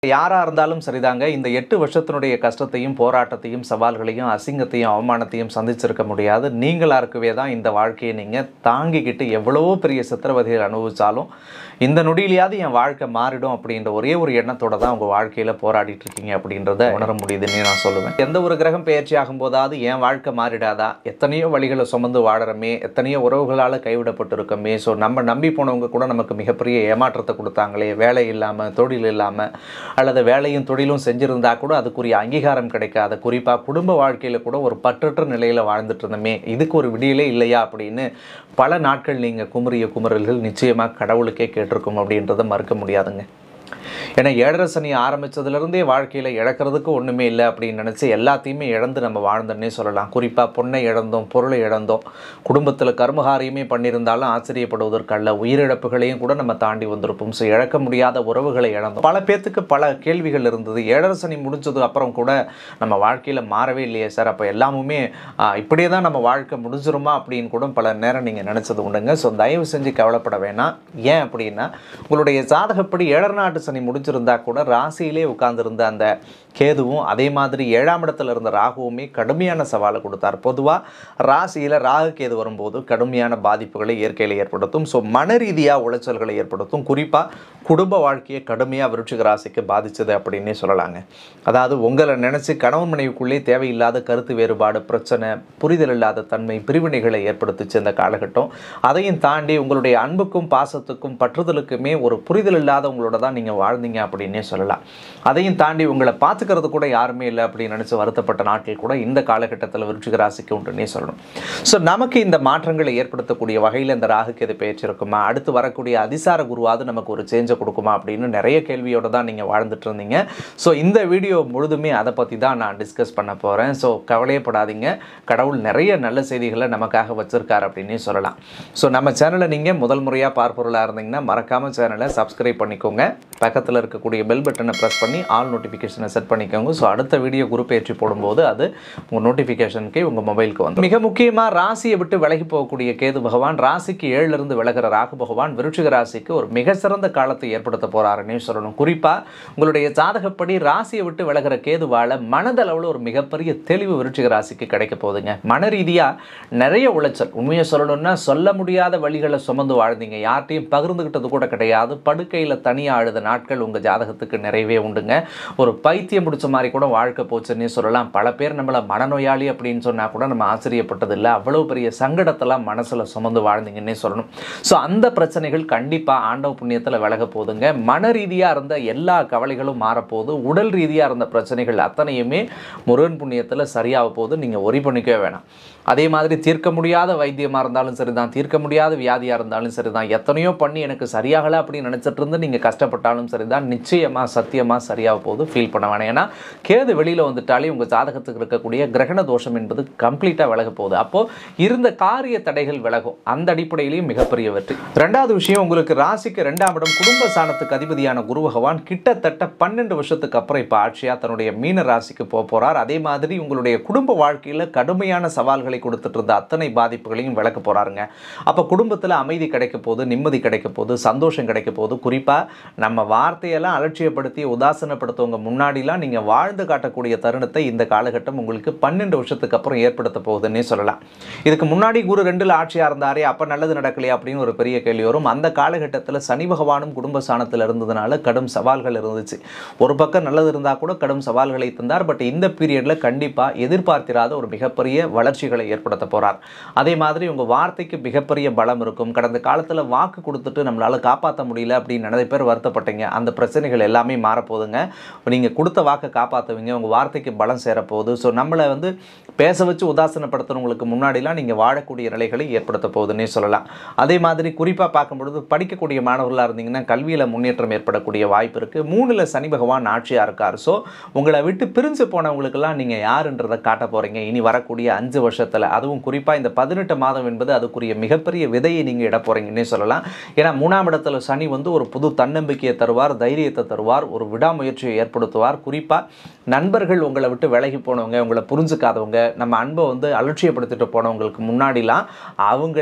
யாராக இருந்தாலும் சரிதாங்க இந்த எட்டு வருஷத்தினுடைய கஷ்டத்தையும் போராட்டத்தையும் சவால்களையும் அசிங்கத்தையும் அவமானத்தையும் சந்திச்சிருக்க முடியாது நீங்களா இருக்கவே தான் இந்த வாழ்க்கையை நீங்கள் தாங்கிக்கிட்டு எவ்வளவோ பெரிய சித்திரவதைகள் அனுபவிச்சாலும் இந்த நொடியிலையாவது என் வாழ்க்கை மாறிடும் அப்படின்ற ஒரே ஒரு எண்ணத்தோட தான் உங்கள் வாழ்க்கையில் போராடிட்டு இருக்கீங்க அப்படின்றத உணர முடியுதுன்னு நான் சொல்லுவேன் எந்த ஒரு கிரகம் பயிற்சி ஆகும்போதாவது என் வாழ்க்கை மாறிடாதா எத்தனையோ வழிகளை சுமந்து வாழறமே எத்தனையோ உறவுகளால் கைவிடப்பட்டிருக்கோமே ஸோ நம்ம நம்பி போனவங்க கூட நமக்கு மிகப்பெரிய ஏமாற்றத்தை கொடுத்தாங்களே வேலை இல்லாமல் தொழில் இல்லாமல் அல்லது வேலையும் தொழிலும் செஞ்சுருந்தா கூட அதுக்குரிய அங்கீகாரம் கிடைக்காத குறிப்பாக குடும்ப வாழ்க்கையில் கூட ஒரு பற்றற்ற நிலையில் வாழ்ந்துட்டு இருந்தோமே இதுக்கு ஒரு விடியலே இல்லையா அப்படின்னு பல நாட்கள் நீங்கள் குமுறிய குமுறல்கள் நிச்சயமாக கடவுளுக்கே கேட்டிருக்கும் அப்படின்றத மறுக்க முடியாதுங்க ஏன்னா ஏழரை சனி ஆரம்பித்ததுலேருந்தே வாழ்க்கையில் இழக்கிறதுக்கு ஒன்றுமே இல்லை அப்படின்னு நினச்சி எல்லாத்தையுமே இழந்து நம்ம வாழ்ந்தோன்னே சொல்லலாம் குறிப்பாக பொண்ணை இழந்தோம் பொருளை இழந்தோம் குடும்பத்தில் கர்மகாரியமே பண்ணியிருந்தாலும் ஆச்சரியப்படுவதற்கல்ல உயிரிழப்புகளையும் கூட நம்ம தாண்டி வந்திருப்போம் ஸோ இழக்க முடியாத உறவுகளை இழந்தோம் பல பேர்த்துக்கு பல கேள்விகள் இருந்தது ஏழரை சனி முடிஞ்சது அப்புறம் கூட நம்ம வாழ்க்கையில் மாறவே இல்லையே சார் அப்போ எல்லாமுமே ஆ, இப்படியே தான் நம்ம வாழ்க்கை முடிஞ்சிருமா அப்படின்னு கூட பல நேரம் நீங்கள் நினச்சது உண்டுங்க ஸோ தயவு செஞ்சு கவலைப்பட வேணாம் ஏன் அப்படின்னா உங்களுடைய ஜாதகப்படி ஏழரை நாட்டு சனி முடிஞ்சிருந்தா கூட ராசியிலே உட்கார்ந்திருந்த அந்த கேதுவும் அதே மாதிரி ஏழாம் இடத்துல இருந்த ராகுவுமே கடுமையான சவாலை கொடுத்தார் பொதுவாக ராசியில் ராகு கேது வரும்போது கடுமையான பாதிப்புகளை இயற்கையில் ஏற்படுத்தும் ஸோ மன ரீதியாக உளைச்சல்களை ஏற்படுத்தும் குறிப்பாக குடும்ப வாழ்க்கையை கடுமையாக விருட்சிக ராசிக்கு பாதிச்சது அப்படின்னே சொல்லலாங்க அதாவது உங்களை நினச்சி கணவன் மனைவிக்குள்ளே தேவையில்லாத கருத்து வேறுபாடு பிரச்சனை புரிதல் இல்லாத தன்மை பிரிவினைகளை ஏற்படுத்துச்சு இந்த காலகட்டம் அதையும் தாண்டி உங்களுடைய அன்புக்கும் பாசத்துக்கும் பற்றுதலுக்குமே ஒரு புரிதல் இல்லாத உங்களோட தான் நீங்கள் வாழ்ந்தீங்க அப்படின்னே சொல்லலாம் அதையும் தாண்டி உங்களை பார்த்துக்கிறது கூட யாருமே இல்லை அப்படின்னு நினச்சி வருத்தப்பட்ட நாட்கள் கூட இந்த காலகட்டத்தில் விருட்சிக ராசிக்கு உண்டுன்னே சொல்லணும் ஸோ நமக்கு இந்த மாற்றங்களை ஏற்படுத்தக்கூடிய வகையில் இந்த ராகுக்கு எது பயிற்சி இருக்குமா அடுத்து வரக்கூடிய அதிசார குருவாவது நமக்கு ஒரு சேஞ்சை கொடுக்குமா அப்படின்னு நிறைய கேள்வியோட தான் நீங்கள் வாழ்ந்துட்டு இருந்தீங்க ஸோ இந்த வீடியோ முழுதுமே அதை பற்றி தான் நான் டிஸ்கஸ் பண்ண போகிறேன் ஸோ கவலையப்படாதீங்க கடவுள் நிறைய நல்ல செய்திகளை நமக்காக வச்சிருக்காரு அப்படின்னே சொல்லலாம் ஸோ நம்ம சேனலை நீங்கள் முதல் முறையாக பார்ப்பொருளாக இருந்தீங்கன்னா மறக்காமல் சேனலை சப்ஸ்கிரைப் பண்ணிக்கோங்க பக்கத்தில் இருக்கக்கூடிய பெல் பட்டனை ப்ரெஸ் பண்ணி ஆல் நோட்டிஃபிகேஷனை செட் பண்ணிக்கோங்க ஸோ அடுத்த வீடியோ குரூப் ஏற்றி போடும்போது அது உங்கள் நோட்டிஃபிகேஷனுக்கு உங்கள் மொபைலுக்கு வந்து மிக முக்கியமாக ராசியை விட்டு விலகி போகக்கூடிய கேது பகவான் ராசிக்கு ஏழுலேருந்து விலகிற ராகு பகவான் விருச்சிக ராசிக்கு ஒரு மிக சிறந்த காலத்தை ஏற்படுத்த போகிறாருன்னே சொல்லணும் குறிப்பாக உங்களுடைய ஜாதகப்படி ராசியை விட்டு விலகிற கேதுவால் மனதளவில் ஒரு மிகப்பெரிய தெளிவு விருச்சிக ராசிக்கு கிடைக்க போகுதுங்க மன ரீதியாக நிறைய உளைச்சல் உண்மையை சொல்லணும்னா சொல்ல முடியாத வழிகளை சுமந்து வாழ்ந்தீங்க யார்ட்டையும் பகிர்ந்துக்கிட்டது கூட கிடையாது படுக்கையில் தனியாக அழுத நாட்கள் உங்கள் ஜாதகத்துக்கு நிறையவே உண்டுங்க ஒரு பைத்தியம் பிடிச்ச மாதிரி கூட வாழ்க்கை போச்சுன்னே சொல்லலாம் பல பேர் நம்மளை மனநோயாளி அப்படின்னு சொன்னால் கூட நம்ம ஆச்சரியப்பட்டதில்லை அவ்வளோ பெரிய சங்கடத்தெல்லாம் மனசில் சுமந்து வாழ்ந்தீங்கன்னே சொல்லணும் ஸோ அந்த பிரச்சனைகள் கண்டிப்பாக ஆண்டவ புண்ணியத்தில் விலக போகுதுங்க மன ரீதியாக இருந்த எல்லா கவலைகளும் மாறப்போகுது உடல் ரீதியாக இருந்த பிரச்சனைகள் அத்தனையுமே முருகன் புண்ணியத்தில் சரியாக போகுது நீங்கள் ஒரி பண்ணிக்கவே வேணாம் அதே மாதிரி தீர்க்க முடியாத வைத்தியமாக இருந்தாலும் சரிதான் தீர்க்க முடியாத வியாதியாக இருந்தாலும் சரிதான் எத்தனையோ பண்ணி எனக்கு சரியாகலை அப்படின்னு நினச்சிட்டு இருந்து நீங்கள் கஷ்டப்பட்டாலும் சரிதான் நிச்சயமாக சத்தியமாக சரியாக போகுது ஃபீல் பண்ண வேணாம் ஏன்னா கேது வெளியில் வந்துட்டாலே உங்கள் ஜாதகத்துக்கு இருக்கக்கூடிய கிரகண தோஷம் என்பது கம்ப்ளீட்டாக விலக போகுது அப்போது இருந்த காரிய தடைகள் விலகும் அந்த அடிப்படையிலையும் மிகப்பெரிய வெற்றி ரெண்டாவது விஷயம் உங்களுக்கு ராசிக்கு ரெண்டாம் இடம் குடும்ப சாணத்துக்கு அதிபதியான குரு பகவான் கிட்டத்தட்ட பன்னெண்டு வருஷத்துக்கு அப்புறம் இப்போ ஆட்சியாக தன்னுடைய மீன ராசிக்கு போக போகிறார் அதே மாதிரி உங்களுடைய குடும்ப வாழ்க்கையில் கடுமையான சவால்களை கொடுத்துட்டு இருந்த அத்தனை பாதிப்புகளையும் விளக்க போகிறாருங்க அப்போ குடும்பத்தில் அமைதி கிடைக்க போகுது நிம்மதி கிடைக்க போகுது சந்தோஷம் கிடைக்க போகுது குறிப்பாக நம்ம வார்த்தையெல்லாம் அலட்சியப்படுத்தி உதாசனப்படுத்தவங்க முன்னாடிலாம் நீங்கள் வாழ்ந்து காட்டக்கூடிய தருணத்தை இந்த காலகட்டம் உங்களுக்கு பன்னெண்டு வருஷத்துக்கு அப்புறம் ஏற்படுத்த போகுதுன்னே சொல்லலாம் இதுக்கு முன்னாடி குரு ரெண்டில் ஆட்சியாக இருந்தாரே அப்போ நல்லது நடக்கலையா அப்படின்னு ஒரு பெரிய கேள்வி வரும் அந்த காலகட்டத்தில் சனி பகவானும் குடும்ப ஸ்தானத்தில் இருந்ததுனால கடும் சவால்கள் இருந்துச்சு ஒரு பக்கம் நல்லது இருந்தால் கூட கடும் சவால்களை தந்தார் பட் இந்த பீரியடில் கண்டிப்பாக எதிர்பார்த்திராத ஒரு மிகப்பெரிய வளர்ச்சிகளை ஏற்படுத்த போகிறார் அதே மாதிரி உங்கள் வார்த்தைக்கு மிகப்பெரிய பலம் இருக்கும் கடந்த காலத்தில் வாக்கு கொடுத்துட்டு நம்மளால் காப்பாற்ற முடியல அப்படின்னு நிறைய பேர் வருத்தப்பட்டீங்க அந்த பிரச்சனைகள் எல்லாமே மாறப்போகுதுங்க நீங்கள் கொடுத்த வாக்கை காப்பாற்றுவீங்க உங்கள் வார்த்தைக்கு பலம் சேரப்போகுது ஸோ நம்மளை வந்து பேச வச்சு உதாசனப்படுத்துறவங்களுக்கு முன்னாடிலாம் நீங்கள் வாழக்கூடிய நிலைகளை ஏற்படுத்த போகுதுன்னே சொல்லலாம் அதே மாதிரி குறிப்பாக பார்க்கும்பொழுது படிக்கக்கூடிய மாணவர்களாக இருந்தீங்கன்னா கல்வியில் முன்னேற்றம் ஏற்படக்கூடிய வாய்ப்பு இருக்குது மூணில் சனி பகவான் ஆட்சியாக இருக்கார் ஸோ உங்களை விட்டு பிரிஞ்சு போனவங்களுக்கெல்லாம் நீங்கள் யாருன்றதை காட்ட போகிறீங்க இனி வரக்கூடிய அஞ்சு வருஷத்தில் அதுவும் குறிப்பாக இந்த பதினெட்டு மாதம் என்பது அதுக்குரிய மிகப்பெரிய விதையை நீங்கள் இட போகிறீங்கன்னே சொல்லலாம் ஏன்னா மூணாம் இடத்துல சனி வந்து ஒரு புது தன்னம்பிக்கையை தருவார் தைரியத்தை தருவார் ஒரு விடாமுயற்சியை ஏற்படுத்துவார் குறிப்பாக நண்பர்கள் உங்களை விட்டு விலகி போனவங்க உங்களை புரிஞ்சுக்காதவங்க நம்ம அன்பை வந்து அலட்சியப்படுத்திட்டு போனவங்களுக்கு முன்னாடிலாம் அவங்களே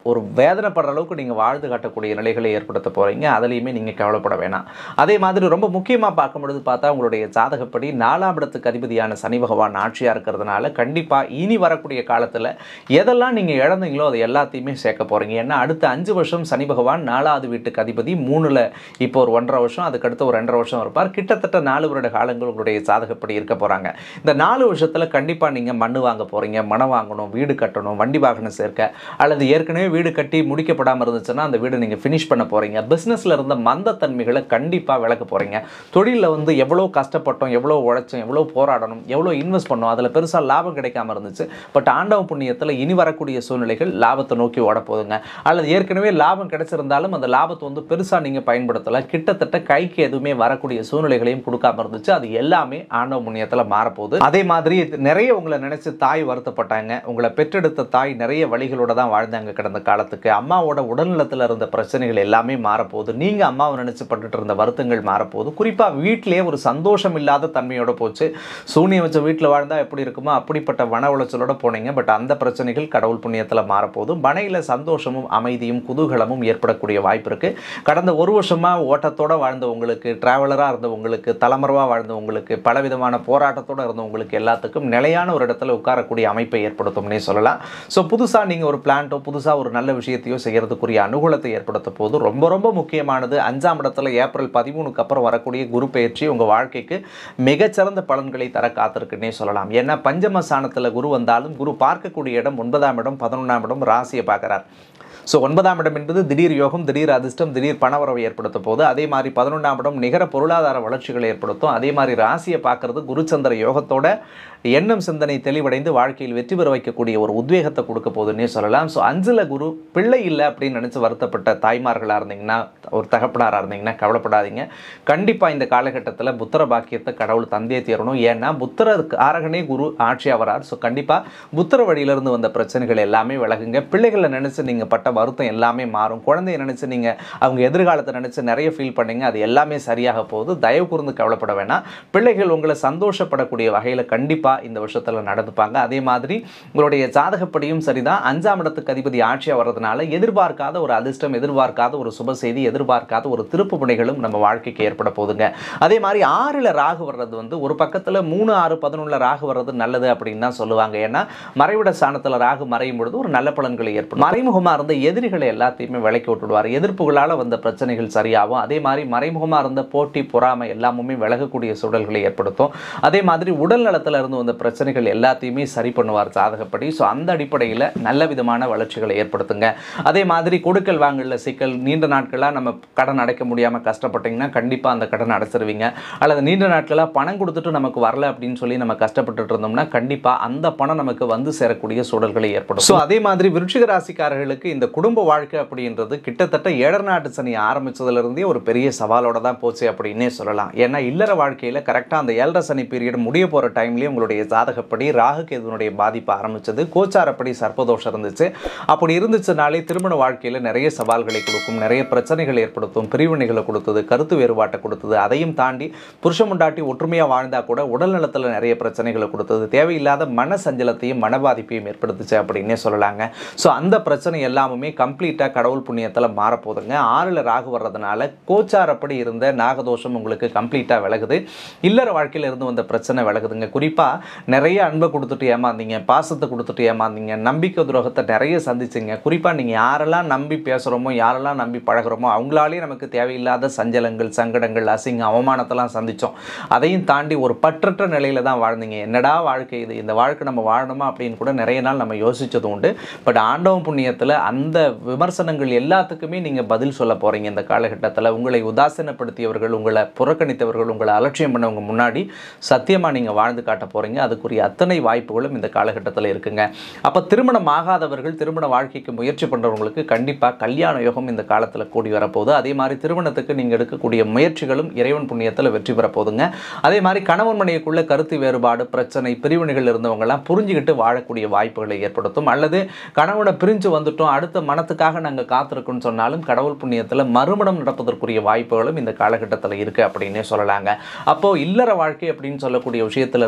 ஒரு வேதனைப்படுற அளவுக்கு நீங்கள் வாழ்ந்து காட்டக்கூடிய நிலைகளை ஏற்படுத்த போகிறீங்க அதுலேயுமே நீங்கள் கவலைப்பட வேணாம் அதே மாதிரி ரொம்ப முக்கியமாக பார்க்கும் பொழுது பார்த்தா உங்களுடைய ஜாதகப்படி நாலாம் இடத்துக்கு அதிபதியான சனி பகவான் ஆட்சியாக இருக்கிறதுனால கண்டிப்பாக இனி வரக்கூடிய காலத்தில் எதெல்லாம் நீங்கள் இழந்தீங்களோ அதை எல்லாத்தையுமே சேர்க்க போகிறீங்க ஏன்னா அடுத்த அஞ்சு வருஷம் சனி பகவான் நாலாவது வீட்டுக்கு அதிபதி மூணில் இப்போ ஒரு ஒன்றரை வருஷம் அதுக்கடுத்து ஒரு ரெண்டரை வருஷம் இருப்பார் கிட்டத்தட்ட நாலு வருட காலங்கள் உங்களுடைய ஜாதகப்படி இருக்க போகிறாங்க இந்த நாலு வருஷத்தில் கண்டிப்பாக நீங்கள் மண் வாங்க போகிறீங்க மனம் வாங்கணும் வீடு கட்டணும் வண்டி வாகனம் சேர்க்க அல்லது ஏற்கனவே வீடு கட்டி முடிக்கப்படாமல் இருந்துச்சுன்னா அந்த வீடு நீங்கள் ஃபினிஷ் பண்ண போகிறீங்க பிஸ்னஸில் இருந்த மந்தத்தன்மைகளை கண்டிப்பாக விளக்க போகிறீங்க தொழிலில் வந்து எவ்வளோ கஷ்டப்பட்டோம் எவ்வளோ உழைச்சோம் எவ்வளோ போராடணும் எவ்வளோ இன்வெஸ்ட் பண்ணோம் அதில் பெருசாக லாபம் கிடைக்காம இருந்துச்சு பட் ஆண்டவ புண்ணியத்தில் இனி வரக்கூடிய சூழ்நிலைகள் லாபத்தை நோக்கி ஓட போகுதுங்க அல்லது ஏற்கனவே லாபம் கிடைச்சிருந்தாலும் அந்த லாபத்தை வந்து பெருசாக நீங்கள் பயன்படுத்தலை கிட்டத்தட்ட கைக்கு எதுவுமே வரக்கூடிய சூழ்நிலைகளையும் கொடுக்காம இருந்துச்சு அது எல்லாமே ஆண்டவ புண்ணியத்தில் மாறப்போகுது அதே மாதிரி நிறைய உங்களை நினைச்சு தாய் வருத்தப்பட்டாங்க உங்களை பெற்றெடுத்த தாய் நிறைய வழிகளோட தான் வாழ்ந்தாங்க கடந்த காலத்துக்கு அம்மாவோட உடல்நலத்தில் இருந்த பிரச்சனைகள் எல்லாமே மாறப்போகுது நீங்கள் அம்மாவை நினைச்சு பட்டுட்டு இருந்த வருத்தங்கள் மாறப்போகுது குறிப்பாக வீட்டிலேயே ஒரு சந்தோஷம் இல்லாத தன்மையோட போச்சு சூனியம் வச்ச வீட்டில் வாழ்ந்தா எப்படி இருக்குமோ அப்படிப்பட்ட மன உளைச்சலோட போனீங்க பட் அந்த பிரச்சனைகள் கடவுள் புண்ணியத்தில் மாறப்போகுது மனையில் சந்தோஷமும் அமைதியும் குதூகலமும் ஏற்படக்கூடிய வாய்ப்பு இருக்குது கடந்த ஒரு வருஷமாக ஓட்டத்தோட வாழ்ந்த உங்களுக்கு டிராவலராக இருந்த உங்களுக்கு தலைமறைவாக வாழ்ந்த உங்களுக்கு பலவிதமான போராட்டத்தோடு இருந்த உங்களுக்கு எல்லாத்துக்கும் நிலையான ஒரு இடத்துல உட்காரக்கூடிய அமைப்பை ஏற்படுத்தும்னே சொல்லலாம் ஸோ புதுசாக நீங்கள் ஒரு பிளான்ட்டோ புதுசாக ஒரு நல்ல விஷயத்தையோ செய்கிறதுக்குரிய அனுகூலத்தை ஏற்படுத்த போது ரொம்ப ரொம்ப முக்கியமானது அஞ்சாம் இடத்துல ஏப்ரல் பதிமூணுக்கு அப்புறம் வரக்கூடிய குரு பயிற்சி உங்கள் வாழ்க்கைக்கு மிகச்சிறந்த பலன்களை தர காத்திருக்குன்னே சொல்லலாம் ஏன்னா பஞ்சம ஸ்தானத்தில் குரு வந்தாலும் குரு பார்க்கக்கூடிய இடம் ஒன்பதாம் இடம் பதினொன்றாம் இடம் ராசியை பார்க்குறார் ஸோ ஒன்பதாம் இடம் என்பது திடீர் யோகம் திடீர் அதிர்ஷ்டம் திடீர் பணவரவை ஏற்படுத்த போது அதே மாதிரி பதினொன்றாம் இடம் நிகர பொருளாதார வளர்ச்சிகளை ஏற்படுத்தும் அதே மாதிரி ராசியை பார்க்கறது குருச்சந்திர யோகத்தோட எண்ணம் சிந்தனை தெளிவடைந்து வாழ்க்கையில் வெற்றி பெற வைக்கக்கூடிய ஒரு உத்வேகத்தை கொடுக்க போகுதுன்னே சொல்லலாம் ஸோ அஞ்சில் குரு பிள்ளை இல்லை அப்படின்னு நினச்சி வருத்தப்பட்ட தாய்மார்களாக இருந்தீங்கன்னா ஒரு தகப்பனாராக இருந்தீங்கன்னா கவலைப்படாதீங்க கண்டிப்பாக இந்த காலகட்டத்தில் புத்திர பாக்கியத்தை கடவுள் தந்தே தீரணும் ஏன்னா புத்திரருக்கு ஆரகனே குரு ஆட்சியாக வரார் ஸோ கண்டிப்பாக புத்திர வழியிலிருந்து வந்த பிரச்சனைகள் எல்லாமே விலகுங்க பிள்ளைகளை நினச்சி நீங்கள் பட்ட வருத்தம் எல்லாமே மாறும் குழந்தைய நினச்சி நீங்கள் அவங்க எதிர்காலத்தை நினச்சி நிறைய ஃபீல் பண்ணீங்க அது எல்லாமே சரியாக போகுது தயவு கூர்ந்து கவலைப்பட வேணாம் பிள்ளைகள் உங்களை சந்தோஷப்படக்கூடிய வகையில் கண்டிப்பாக இந்த வருஷத்தில் நடந்துப்பாங்க அதே மாதிரி உங்களுடைய ஜாதகப்படியும் சரிதான் அஞ்சாம் இடத்துக்கு அதிபதி ஆட்சியாக வர்றதுனால எதிர்பார்க்காத ஒரு அதிர்ஷ்டம் எதிர்பார்க்காத ஒரு சுப செய்தி எதிர்பார்க்காத ஒரு திருப்பு முனைகளும் நம்ம வாழ்க்கைக்கு ஏற்பட போகுதுங்க அதே மாதிரி ஆறில் ராகு வர்றது வந்து ஒரு பக்கத்தில் மூணு ஆறு பதினொன்றில் ராகு வர்றது நல்லது அப்படின்னு தான் சொல்லுவாங்க ஏன்னா மறைவிட ஸ்தானத்தில் ராகு மறையும் பொழுது ஒரு நல்ல பலன்களை ஏற்படும் மறைமுகமாக இருந்த எதிரிகளை எல்லாத்தையுமே விலக்கி விட்டுடுவார் எதிர்ப்புகளால் வந்த பிரச்சனைகள் சரியாகும் அதே மாதிரி மறைமுகமாக இருந்த போட்டி பொறாமை எல்லாமுமே விலகக்கூடிய சூழல்களை ஏற்படுத்தும் அதே மாதிரி உடல் நலத்தில் இருந்து வந்த பிரச்சனைகள் எல்லாத்தையுமே சரி பண்ணுவார் ஜாதகப்படி ஸோ அந்த அடிப்படையில் நல்ல விதமான வளர்ச்சிகளை ஏற்படுத்துங்க அதே மாதிரி கொடுக்கல் வாங்கல சிக்கல் நீண்ட நாட்களாக நம்ம கடன் அடைக்க முடியாமல் கஷ்டப்பட்டீங்கன்னா கண்டிப்பாக அந்த கடன் அடைச்சிருவீங்க அல்லது நீண்ட நாட்களாக பணம் கொடுத்துட்டு நமக்கு வரல அப்படின்னு சொல்லி நம்ம கஷ்டப்பட்டுட்டு இருந்தோம்னா கண்டிப்பாக அந்த பணம் நமக்கு வந்து சேரக்கூடிய சூழல்களை ஏற்படும் ஸோ அதே மாதிரி விருச்சிக ராசிக்காரர்களுக்கு இந்த குடும்ப வாழ்க்கை அப்படின்றது கிட்டத்தட்ட ஏழரை நாட்டு சனி ஆரம்பிச்சதுலேருந்தே ஒரு பெரிய சவாலோட தான் போச்சு அப்படின்னே சொல்லலாம் ஏன்னா இல்லற வாழ்க்கையில் கரெக்டாக அந்த ஏழரை சனி பீரியட் முடிய போகிற டைம்லேயே உங்களுடைய ஜாதகப்படி ராகு கேதுனுடைய பாதிப்பு ஆரம்பிச்சது கோச்சாரப்படி சர்ப்பதோஷம் இருந்துச்சு அப்படி இருந்துச்சுனாலே திருமண வாழ்க்கையில் நிறைய சவால்களை கொடுக்கும் நிறைய பிரச்சனைகள் ஏற்படுத்தும் பிரிவினைகளை கொடுத்தது கருத்து வேறுபாட்டை கொடுத்தது அதையும் தாண்டி புருஷ முண்டாட்டி ஒற்றுமையாக வாழ்ந்தா கூட உடல் நலத்தில் நிறைய பிரச்சனைகளை கொடுத்தது தேவையில்லாத மன சஞ்சலத்தையும் மன பாதிப்பையும் ஏற்படுத்துச்சு அப்படின்னே சொல்லலாங்க ஸோ அந்த பிரச்சனை எல்லாமே கம்ப்ளீட்டாக கடவுள் புண்ணியத்தில் மாறப்போகுதுங்க ஆறில் ராகு வர்றதுனால கோச்சாரப்படி இருந்த நாகதோஷம் உங்களுக்கு கம்ப்ளீட்டாக விலகுது இல்லற வாழ்க்கையில் இருந்து வந்த பிரச்சனை விலகுதுங்க குறிப்பாக நிறைய அன்பை கொடுத்துட்டு ஏமாந்தீங்க பாசத்தை கொடுத்துட்டு ஏமாந்தீங்க நம்பிக்கை துரோகத்தை நிறைய சந்திச்சிங்க குறிப்பாக நீங்கள் யாரெல்லாம் நம்பி பேசுகிறோமோ யாரெல்லாம் நம்பி பழகுறோமோ அவங்களாலே நமக்கு தேவையில்லாத சஞ்சலங்கள் சங்கடங்கள் அசிங்கம் அவமானத்தெல்லாம் சந்தித்தோம் அதையும் தாண்டி ஒரு பற்றற்ற நிலையில் தான் வாழ்ந்தீங்க என்னடா வாழ்க்கை இது இந்த வாழ்க்கை நம்ம வாழணுமா அப்படின்னு கூட நிறைய நாள் நம்ம யோசிச்சது உண்டு பட் ஆண்டவன் புண்ணியத்தில் அந்த விமர்சனங்கள் எல்லாத்துக்குமே நீங்கள் பதில் சொல்ல போகிறீங்க இந்த காலகட்டத்தில் உங்களை உதாசீனப்படுத்தியவர்கள் உங்களை புறக்கணித்தவர்கள் உங்களை அலட்சியம் பண்ணவங்க முன்னாடி சத்தியமாக நீங்கள் வாழ்ந்து காட்ட போகிறீங்க அதுக்குரிய அத்தனை வாய்ப்புகளும் இந்த காலகட்டத்தில் இருக்குங்க அப்போ திருமணம் ஆகாதவர்கள் திருமண வாழ்க்கைக்கு முயற்சி பண்ணுறவங்களுக்கு கண்டிப்பாக கல்யாண யோகம் இந்த காலத்தில் கூடி வரப்போகுது அதே மாதிரி திருமணத்துக்கு நீங்கள் எடுக்கக்கூடிய முயற்சிகளும் இறைவன் புண்ணியத்தில் வெற்றி பெற போகுதுங்க அதே மாதிரி கணவன் மனைவிக்குள்ள கருத்து வேறுபாடு பிரச்சனை பிரிவினைகள் இருந்தவங்கெல்லாம் புரிஞ்சுக்கிட்டு வாழக்கூடிய வாய்ப்புகளை ஏற்படுத்தும் அல்லது கணவனை பிரிஞ்சு வந்துட்டோம் அடுத்த மனத்துக்காக நாங்கள் காத்திருக்கோம்னு சொன்னாலும் கடவுள் புண்ணியத்தில் மறுமணம் நடப்பதற்குரிய வாய்ப்புகளும் இந்த காலகட்டத்தில் இருக்குது அப்படின்னே சொல்லலாங்க அப்போது இல்லற வாழ்க்கை அப்படின்னு சொல்லக்கூடிய விஷயத்துல இருந்து வந்த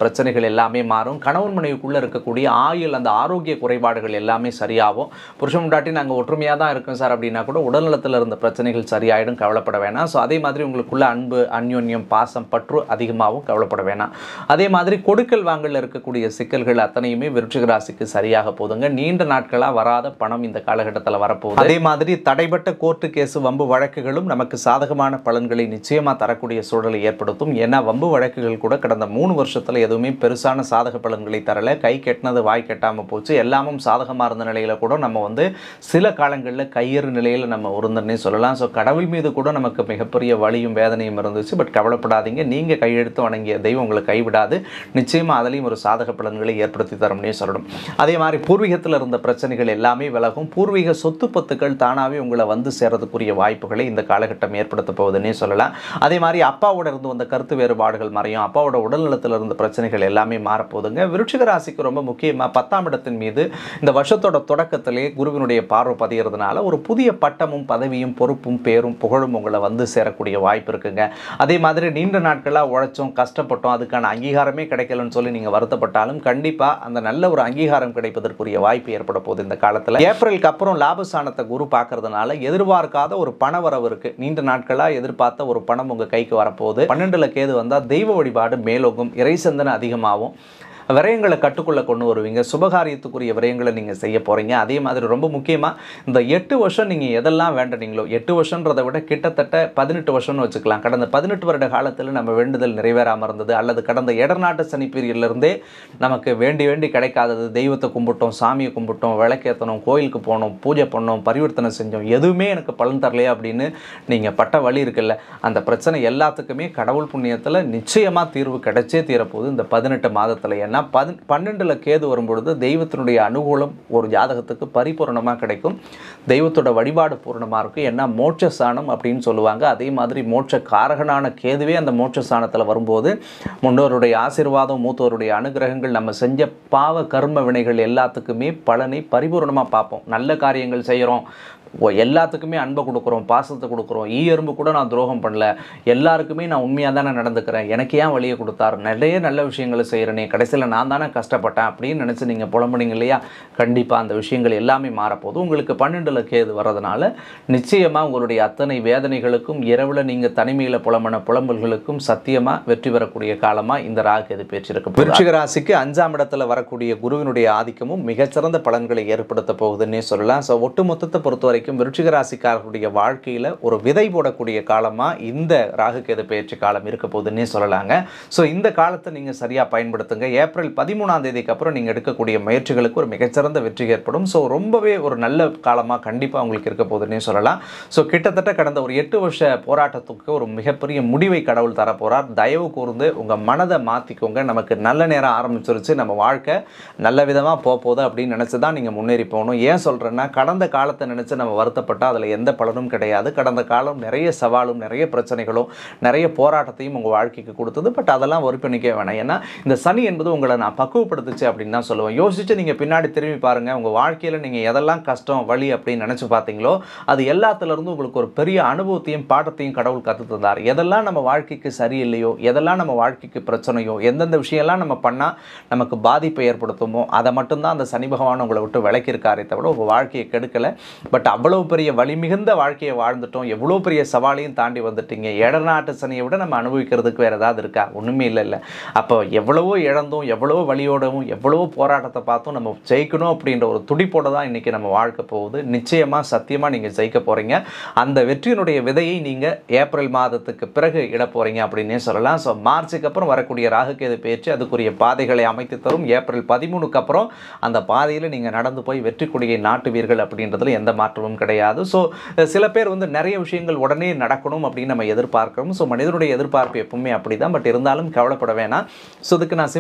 பிரச்சனைகள் எல்லாமே மாறும் கணவன் மனைவிக்குள்ளே இருக்கக்கூடிய ஆயுள் அந்த ஆரோக்கிய குறைபாடுகள் எல்லாமே சரியாகும் புருஷன் முண்டாட்டி நாங்கள் ஒற்றுமையாக தான் இருக்கோம் சார் அப்படின்னா கூட உடல்நலத்தில் இருந்த பிரச்சனைகள் சரியாயிடும் கவலைப்பட வேணாம் ஸோ அதே மாதிரி உங்களுக்குள்ள அன்பு அந்யோன்யம் பாசம் பற்று அதிகமாகவும் கவலைப்பட வேணாம் அதே மாதிரி கொடுக்கல் வாங்கல இருக்கக்கூடிய சிக்கல்கள் அத்தனையுமே விருச்சிக ராசிக்கு சரியாக போதுங்க நீண்ட நாட்களாக வராத பணம் இந்த காலகட்டத்தில் வரப்போகுது அதே மாதிரி தடைப்பட்ட கோர்ட்டு கேஸ் வம்பு வழக்குகளும் நமக்கு சாதகமான பலன்களை நிச்சயமாக தரக்கூடிய சூழலை ஏற்படுத்தும் ஏன்னா வம்பு வழக்குகள் கூட கடந்த மூணு வருஷத்தில் எதுவுமே பெருசான சாதக பலன்களை தரல கை கெட்டினது வாய் கெட்டாமல் போச்சு எல்லாமும் சாதகமாக இருந்த நிலையில் கூட நம்ம வந்து சில காலங்களில் கையறு நிலையில் நம்ம உருந்தனே சொல்லலாம் ஸோ கடவுள் மீது கூட நமக்கு மிகப்பெரிய வலியும் வேதனையும் இருந்துச்சு பட் கவலைப்படாதீங்க நீங்கள் கையெடுத்து வணங்கிய தெய்வம் உங்களை கைவிடாது நிச்சயமாக அதுலேயும் ஒரு சாதக பலன்களை ஏற்படுத்தி தரும்னே சொல்லணும் அதே மாதிரி பூர்வீகத்தில் இருந்த பிரச்சனைகள் எல்லாமே விலகும் பூர்வீக சொத்து பத்துக்கள் தானாகவே உங்களை வந்து சேரதுக்குரிய வாய்ப்புகளை இந்த காலகட்டம் ஏற்படுத்த போகுதுன்னே சொல்லலாம் அதே மாதிரி அப்பாவோட இருந்து வந்த கருத்து வேறுபாடுகள் மறையும் அப்பாவோட உடல்நலத்தில் இருந்த பிரச்சனைகள் எல்லாமே மாறப்போகுதுங்க விருச்சிக ராசிக்கு ரொம்ப முக்கியமாக பத்தாம் இடத்தின் மீது இந்த வருஷத்தோட தொடக்கத்திலே குருவினுடைய பார்வை பதிகிறதுனால ஒரு புதிய பட்டமும் பதவியும் பொறுப்பும் பேரும் புகழும் உங்களை வந்து சேரக்கூடிய வாய்ப்பு இருக்குங்க அதே மாதிரி நீண்ட நாட்களாக உழைச்சோம் கஷ்டப்பட்டோம் அதுக்கான அங்கீகாரமே கிடைக்கலன்னு சொல்லி நீங்கள் வருத்தப்பட்டாலும் கண்டிப்பாக அந்த நல்ல ஒரு அங்கீகாரம் கிடைப்பதற்குரிய வாய்ப்பு ஏற்பட போகுது இந்த காலத்தில் ஏப்ரலுக்கு அப்புறம் லாபஸ்தானத்தை குரு பார்க்கறதுனால எதிர்பார்க்காத ஒரு பண வரவு இருக்கு நீண்ட நாட்களாக எதிர்பார்த்த ஒரு பணம் உங்கள் கைக்கு வரப்போகுது பன்னெண்டுல கேது வந்தால் தெய்வ வழிபாடு மேலோகும் இறைசந்தனை அதிகமாகும் விரயங்களை கட்டுக்குள்ளே கொண்டு வருவீங்க சுபகாரியத்துக்குரிய விரயங்களை நீங்கள் செய்ய போகிறீங்க அதே மாதிரி ரொம்ப முக்கியமாக இந்த எட்டு வருஷம் நீங்கள் எதெல்லாம் வேண்டனீங்களோ எட்டு வருஷன்றதை விட கிட்டத்தட்ட பதினெட்டு வருஷம்னு வச்சுக்கலாம் கடந்த பதினெட்டு வருட காலத்தில் நம்ம வேண்டுதல் நிறைவேறாமல் இருந்தது அல்லது கடந்த இடர்நாட்டு சனி பீரியட்லேருந்தே நமக்கு வேண்டி வேண்டி கிடைக்காதது தெய்வத்தை கும்பிட்டோம் சாமியை கும்பிட்டோம் விளக்கேற்றணும் கோயிலுக்கு போனோம் பூஜை பண்ணோம் பரிவர்த்தனை செஞ்சோம் எதுவுமே எனக்கு பலன் தரலையே அப்படின்னு நீங்கள் பட்ட வழி இருக்குல்ல அந்த பிரச்சனை எல்லாத்துக்குமே கடவுள் புண்ணியத்தில் நிச்சயமாக தீர்வு கிடைச்சே தீரப்போகுது இந்த பதினெட்டு மாதத்தில் ஏன்னா பதி பன்னெண்டில் கேது வரும்பொழுது தெய்வத்தினுடைய அனுகூலம் ஒரு ஜாதகத்துக்கு பரிபூரணமாக கிடைக்கும் தெய்வத்தோட வழிபாடு பூரணமாக இருக்கும் ஏன்னா மோட்ச ஸ்தானம் அப்படின்னு சொல்லுவாங்க அதே மாதிரி மோட்ச காரகனான கேதுவே அந்த மோட்ச ஸ்தானத்தில் வரும்போது முன்னோருடைய ஆசீர்வாதம் மூத்தோருடைய அனுகிரகங்கள் நம்ம செஞ்ச பாவ கர்ம வினைகள் எல்லாத்துக்குமே பலனை பரிபூரணமாக பார்ப்போம் நல்ல காரியங்கள் செய்கிறோம் ஓ, எல்லாத்துக்குமே அன்பை கொடுக்குறோம் பாசத்தை கொடுக்குறோம் ஈ எறும்பு கூட நான் துரோகம் பண்ணல எல்லாருக்குமே நான் உண்மையாக தானே நடந்துக்கிறேன் எனக்கு ஏன் வழியை கொடுத்தாரு நிறைய நல்ல விஷயங்களை செய்கிறேனே கடைசியில் நான் தானே கஷ்டப்பட்டேன் அப்படின்னு நினச்சி நீங்கள் புலம்புனீங்க இல்லையா கண்டிப்பாக அந்த விஷயங்கள் எல்லாமே மாறப்போகுது உங்களுக்கு பன்னெண்டில் கேது வர்றதுனால நிச்சயமாக உங்களுடைய அத்தனை வேதனைகளுக்கும் இரவில் நீங்கள் தனிமையில் புலம்பன புலம்பல்களுக்கும் சத்தியமாக வெற்றி பெறக்கூடிய காலமாக இந்த ராகு கேது பேச்சிருக்கு விருச்சிக ராசிக்கு அஞ்சாம் இடத்துல வரக்கூடிய குருவினுடைய ஆதிக்கமும் மிகச்சிறந்த பலன்களை ஏற்படுத்த போகுதுன்னே சொல்லலாம் ஸோ ஒட்டுமொத்தத்தை பொறுத்த வரைக்கும் விருச்சிக ராசிக்காரர்களுடைய வாழ்க்கையில் ஒரு விதை போடக்கூடிய காலமாக இந்த ராகு கேது பயிற்சி காலம் இருக்க போகுதுன்னே சொல்லலாங்க ஸோ இந்த காலத்தை நீங்கள் சரியாக பயன்படுத்துங்க ஏப்ரல் பதிமூணாம் தேதிக்கு அப்புறம் நீங்கள் எடுக்கக்கூடிய முயற்சிகளுக்கு ஒரு மிகச்சிறந்த வெற்றி ஏற்படும் ஸோ ரொம்பவே ஒரு நல்ல காலமாக கண்டிப்பாக உங்களுக்கு இருக்க போகுதுன்னே சொல்லலாம் ஸோ கிட்டத்தட்ட கடந்த ஒரு எட்டு வருஷ போராட்டத்துக்கு ஒரு மிகப்பெரிய முடிவை கடவுள் தரப்போகிறார் தயவு கூர்ந்து உங்கள் மனதை மாற்றிக்கோங்க நமக்கு நல்ல நேரம் ஆரம்பிச்சிருச்சு நம்ம வாழ்க்கை நல்ல விதமாக போக போகுது அப்படின்னு நினச்சி தான் நீங்கள் முன்னேறி போகணும் ஏன் சொல்கிறேன்னா கடந்த காலத்தை நினச்சி நம்ம வருத்தப்பட்டால் அதில் எந்த பலனும் கிடையாது கடந்த காலம் நிறைய சவாலும் நிறைய பிரச்சனைகளும் நிறைய போராட்டத்தையும் உங்கள் வாழ்க்கைக்கு கொடுத்தது பட் அதெல்லாம் ஒருப்பிணிக்க வேணாம் ஏன்னா இந்த சனி என்பது உங்களை நான் பக்குவப்படுத்துச்சு அப்படின்னு தான் சொல்லுவேன் யோசிச்சு நீங்கள் பின்னாடி திரும்பி பாருங்கள் உங்கள் வாழ்க்கையில் நீங்கள் எதெல்லாம் கஷ்டம் வழி அப்படின்னு நினச்சி பார்த்தீங்களோ அது எல்லாத்துலேருந்து உங்களுக்கு ஒரு பெரிய அனுபவத்தையும் பாடத்தையும் கடவுள் கற்று தந்தார் எதெல்லாம் நம்ம வாழ்க்கைக்கு சரியில்லையோ எதெல்லாம் நம்ம வாழ்க்கைக்கு பிரச்சனையோ எந்தெந்த விஷயம்லாம் நம்ம பண்ணால் நமக்கு பாதிப்பை ஏற்படுத்துமோ அதை மட்டும்தான் அந்த சனி பகவான் உங்களை விட்டு விளக்கியிருக்காரே தவிர உங்கள் வாழ்க்கையை கெடுக்கலை பட் அவ்வளவு பெரிய வலி மிகுந்த வாழ்க்கையை வாழ்ந்துட்டோம் எவ்வளோ பெரிய சவாலையும் தாண்டி வந்துட்டீங்க இடநாட்டு சனியை விட நம்ம அனுபவிக்கிறதுக்கு வேறு ஏதாவது இருக்கா ஒன்றுமே இல்லை இல்லை அப்போ எவ்வளவோ இழந்தோம் எவ்வளவோ வழியோடவும் எவ்வளவோ போராட்டத்தை பார்த்தும் நம்ம ஜெயிக்கணும் அப்படின்ற ஒரு துடிப்போட தான் இன்றைக்கி நம்ம வாழ்க்கை போகுது நிச்சயமாக சத்தியமாக நீங்கள் ஜெயிக்க போகிறீங்க அந்த வெற்றியினுடைய விதையை நீங்கள் ஏப்ரல் மாதத்துக்கு பிறகு இட போகிறீங்க அப்படின்னே சொல்லலாம் ஸோ மார்ச்சுக்கு அப்புறம் வரக்கூடிய ராகுகேது பேச்சு அதுக்குரிய பாதைகளை அமைத்து தரும் ஏப்ரல் பதிமூணுக்கு அப்புறம் அந்த பாதையில் நீங்கள் நடந்து போய் வெற்றி கொடியை நாட்டுவீர்கள் அப்படின்றதுல எந்த மாற்றமும் கிடையாது ஸோ சில பேர் வந்து நிறைய விஷயங்கள் உடனே நடக்கணும் அப்படின்னு நம்ம எதிர்பார்க்கிறோம் ஸோ மனிதனுடைய எதிர்பார்ப்பு எப்பவுமே அப்படி தான் பட் இருந்தாலும் கவலைப்பட வேணாம் ஸோ இதுக்கு நான் சிம்பிளாக சொல்ல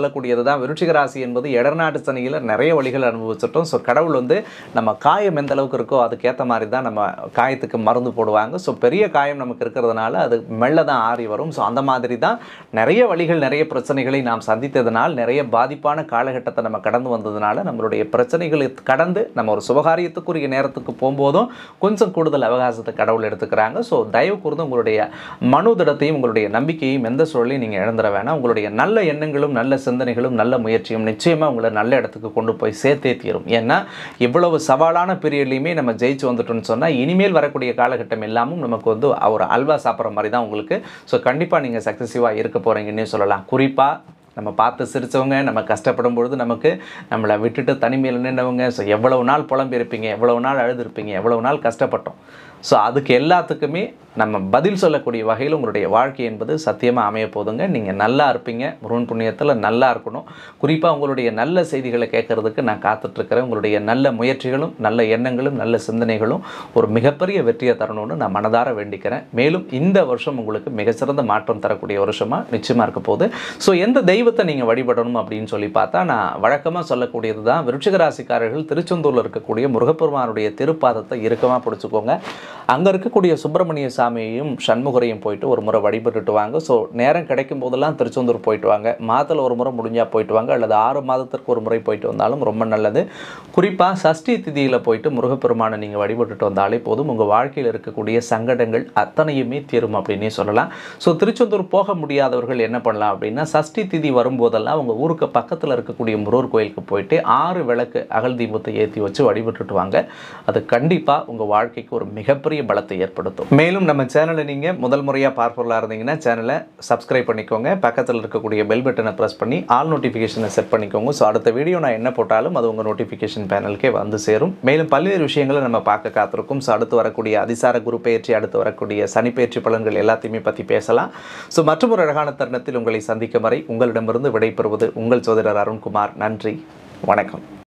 சொல்லக்கூடியது தான் விருச்சிக ராசி என்பது எடர்நாட்டு சனியில் நிறைய வழிகள் அனுபவிச்சிட்டோம் ஸோ கடவுள் வந்து நம்ம காயம் எந்த அளவுக்கு இருக்கோ அதுக்கேற்ற மாதிரி தான் நம்ம காயத்துக்கு மருந்து போடுவாங்க ஸோ பெரிய காயம் நமக்கு இருக்கிறதுனால அது மெல்ல தான் ஆறி வரும் ஸோ அந்த மாதிரி தான் நிறைய வழிகள் நிறைய பிரச்சனைகளை நாம் சந்தித்ததனால் நிறைய பாதிப்பான காலகட்டத்தை நம்ம கடந்து வந்ததுனால நம்மளுடைய பிரச்சனைகளை கடந்து நம்ம ஒரு சுபகாரியத்துக்குரிய நேரத்துக்கு போகும்போதும் கொஞ்சம் கூடுதல் அவகாசத்தை கடவுள் எடுத்துக்கிறாங்க ஸோ தயவு கூர்ந்து உங்களுடைய மனோதிடத்தையும் உங்களுடைய நம்பிக்கையும் எந்த சூழலையும் நீங்கள் இழந்துட வேணாம் உங்களுடைய நல்ல எண்ணங்களும் நல்ல சிந்தனைகளும் நல்ல முயற்சியும் நிச்சயமாக உங்களை நல்ல இடத்துக்கு கொண்டு போய் சேர்த்தே தீரும் ஏன்னா இவ்வளவு சவாலான பீரியட்லையுமே நம்ம ஜெயிச்சு வந்துட்டோம்னு சொன்னால் இனிமேல் வரக்கூடிய காலகட்டம் எல்லாமும் நமக்கு வந்து ஒரு அல்வா சாப்பிட்ற மாதிரி தான் உங்களுக்கு ஸோ கண்டிப்பாக நீங்கள் சக்ஸஸிவாக இருக்க போகிறீங்கன்னே சொல்லலாம் குறிப்பாக நம்ம பார்த்து சிரித்தவங்க நம்ம கஷ்டப்படும் பொழுது நமக்கு நம்மளை விட்டுட்டு தனிமையில் நின்றவங்க ஸோ எவ்வளவு நாள் புலம்பியிருப்பீங்க எவ்வளவு நாள் அழுதுருப்பீங்க எவ்வளவு நாள் கஷ்டப்பட்டோம் ஸோ அதுக்கு எல்லாத்துக்குமே நம்ம பதில் சொல்லக்கூடிய வகையில் உங்களுடைய வாழ்க்கை என்பது சத்தியமாக அமைய போதுங்க நீங்கள் நல்லா இருப்பீங்க முருகன் புண்ணியத்தில் நல்லா இருக்கணும் குறிப்பாக உங்களுடைய நல்ல செய்திகளை கேட்கறதுக்கு நான் காத்துட்ருக்கிறேன் உங்களுடைய நல்ல முயற்சிகளும் நல்ல எண்ணங்களும் நல்ல சிந்தனைகளும் ஒரு மிகப்பெரிய வெற்றியை தரணும்னு நான் மனதார வேண்டிக்கிறேன் மேலும் இந்த வருஷம் உங்களுக்கு மிகச்சிறந்த மாற்றம் தரக்கூடிய வருஷமாக நிச்சயமாக இருக்க போகுது ஸோ எந்த தெய்வத்தை நீங்கள் வழிபடணும் அப்படின்னு சொல்லி பார்த்தா நான் வழக்கமாக சொல்லக்கூடியது தான் விருச்சிக ராசிக்காரர்கள் திருச்செந்தூரில் இருக்கக்கூடிய முருகப்பெருமானுடைய திருப்பாதத்தை இறுக்கமாக பிடிச்சிக்கோங்க அங்கே இருக்கக்கூடிய சுப்பிரமணிய சாமியையும் சண்முகரையும் போயிட்டு ஒரு முறை வழிபட்டுட்டு வாங்க ஸோ நேரம் கிடைக்கும் போதெல்லாம் திருச்செந்தூர் போயிட்டு வாங்க மாதத்தில் ஒரு முறை முடிஞ்சால் போயிட்டு வாங்க அல்லது ஆறு மாதத்திற்கு ஒரு முறை போயிட்டு வந்தாலும் ரொம்ப நல்லது குறிப்பாக சஷ்டி திதியில் போயிட்டு முருகப்பெருமானை நீங்கள் வழிபட்டுட்டு வந்தாலே போதும் உங்கள் வாழ்க்கையில் இருக்கக்கூடிய சங்கடங்கள் அத்தனையுமே தீரும் அப்படின்னே சொல்லலாம் ஸோ திருச்செந்தூர் போக முடியாதவர்கள் என்ன பண்ணலாம் அப்படின்னா சஷ்டி திதி வரும்போதெல்லாம் உங்கள் ஊருக்கு பக்கத்தில் இருக்கக்கூடிய முருகர் கோயிலுக்கு போயிட்டு ஆறு விளக்கு அகல் தீபத்தை ஏற்றி வச்சு வழிபட்டுட்டு வாங்க அது கண்டிப்பாக உங்கள் வாழ்க்கைக்கு ஒரு மிகப்பெரிய பலத்தை ஏற்படுத்தும் மேலும் நம்ம சேனலை நீங்கள் முதல் முறையாக பார்ப்பவர்களாக இருந்தீங்கன்னா சேனலை சப்ஸ்கிரைப் பண்ணிக்கோங்க பக்கத்தில் இருக்கக்கூடிய பெல் பட்டனை ப்ரெஸ் பண்ணி ஆல் நோட்டிஃபிகேஷனை செட் பண்ணிக்கோங்க ஸோ அடுத்த வீடியோ நான் என்ன போட்டாலும் அது உங்கள் நோட்டிஃபிகேஷன் பேனலுக்கே வந்து சேரும் மேலும் பல்வேறு விஷயங்களை நம்ம பார்க்க காத்திருக்கும் ஸோ அடுத்து வரக்கூடிய அதிசார குரு பயிற்சி அடுத்து வரக்கூடிய சனி பயிற்சி பலன்கள் எல்லாத்தையுமே பற்றி பேசலாம் ஸோ மற்றும் ஒரு அழகான தருணத்தில் உங்களை சந்திக்கும் வரை உங்களிடமிருந்து விடைபெறுவது உங்கள் சோதரர் அருண்குமார் நன்றி வணக்கம்